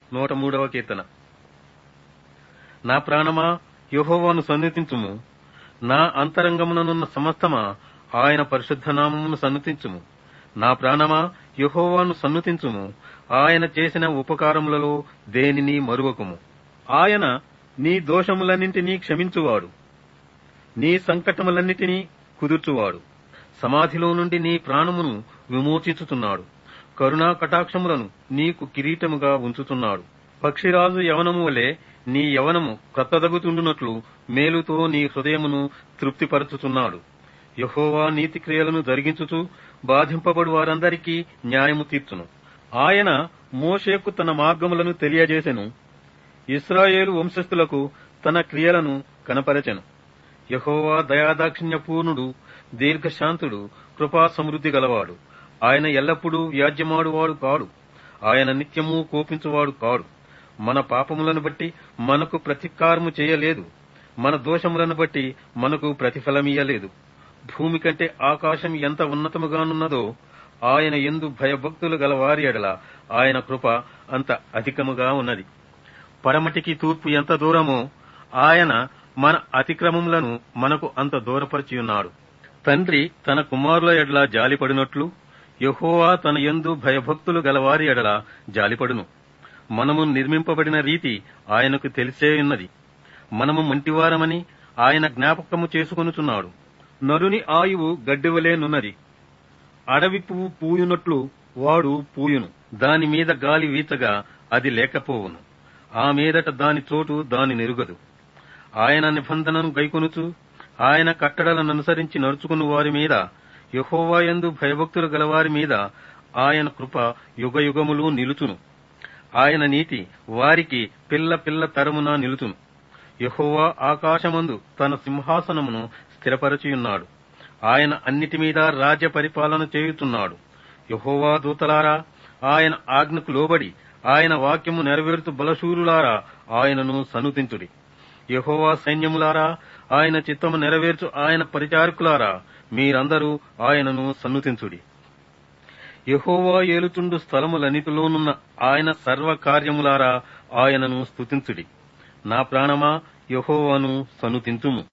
నూట మూడవ కీర్తన నా ప్రాణమా యెహోవాను సన్నిధించుము నా అంతరంగముననున్న సమస్తమా ఆయన పరిశుద్ధ నామమును సన్నుతించుము నా ప్రాణమా యెహోవాను సన్నుతించుము ఆయన చేసిన ఉపకారములలో దేనిని మరువకుము ఆయన నీ దోషములన్నింటినీ క్షమించువాడు నీ సంకటములన్నిటినీ కుదుర్చువాడు సమాధిలో నుండి నీ ప్రాణమును విమోచించుతున్నాడు కరుణా కటాక్షములను నీకు కిరీటముగా ఉంచుతున్నాడు పక్షిరాజు యవనము వలె నీ యవనము క్రొత్తదగుతుండునట్లు మేలుతో నీ హృదయమును తృప్తిపరచుతున్నాడు యహోవా నీతి క్రియలను జరిగించుచు బాధింపబడు వారందరికీ న్యాయము తీర్చును ఆయన మోషేకు తన మార్గములను తెలియజేసెను ఇస్రాయేలు వంశస్థులకు తన క్రియలను కనపరచెను యహోవా దయాదాక్షిణ్య పూర్ణుడు దీర్ఘశాంతుడు కృపా సమృద్ధి గలవాడు ఆయన ఎల్లప్పుడూ వ్యాజ్యమాడువాడు కాడు ఆయన నిత్యము కోపించువాడు కాడు మన పాపములను బట్టి మనకు ప్రతీకారము చేయలేదు మన దోషములను బట్టి మనకు ప్రతిఫలమియ్యలేదు భూమి కంటే ఆకాశం ఎంత ఉన్నతముగానున్నదో ఆయన ఎందు భయభక్తులు గల వారి ఎడల ఆయన కృప అంత అధికముగా ఉన్నది పడమటికి తూర్పు ఎంత దూరమో ఆయన మన అతిక్రమములను మనకు అంత దూరపరిచియున్నాడు తండ్రి తన కుమారుల ఎడల జాలిపడినట్లు యహోవా తన యందు భయభక్తులు గలవారి ఎడల జాలిపడును మనము నిర్మింపబడిన రీతి ఆయనకు తెలిసే ఉన్నది మనము మంటివారమని ఆయన జ్ఞాపకము చేసుకొనుచున్నాడు నరుని ఆయువు గడ్డివలేనున్నది అడవి పువ్వు పూయునట్లు వాడు పూయును దాని మీద గాలి వీచగా అది లేకపోవును ఆ మీదట దాని చోటు దాని నెరుగదు ఆయన నిబంధనను గైకొనుచు ఆయన కట్టడలను అనుసరించి నడుచుకుని వారి మీద యహోవాయందు భయభక్తులు గలవారి మీద ఆయన కృప యుగ యుగములు నిలుచును ఆయన నీతి వారికి పిల్ల పిల్ల తరమున నిలుచును యహోవా ఆకాశమందు తన సింహాసనమును స్థిరపరచియున్నాడు ఆయన అన్నిటి మీద రాజ్య పరిపాలన చేయుచున్నాడు యహోవా దూతలారా ఆయన ఆజ్ఞకు లోబడి ఆయన వాక్యము నెరవేరుతు బలశూరులారా ఆయనను సనుతించుడి యహోవా సైన్యములారా ఆయన చిత్తము నెరవేర్చు ఆయన పరిచారకులారా మీరందరూ ఆయనను సన్నుతించుడి యహోవా ఏలుచుండు స్థలములన్నిటిలోనున్న ఆయన సర్వ కార్యములారా ఆయనను స్తుతించుడి నా ప్రాణమా యహోవాను సనుతించుము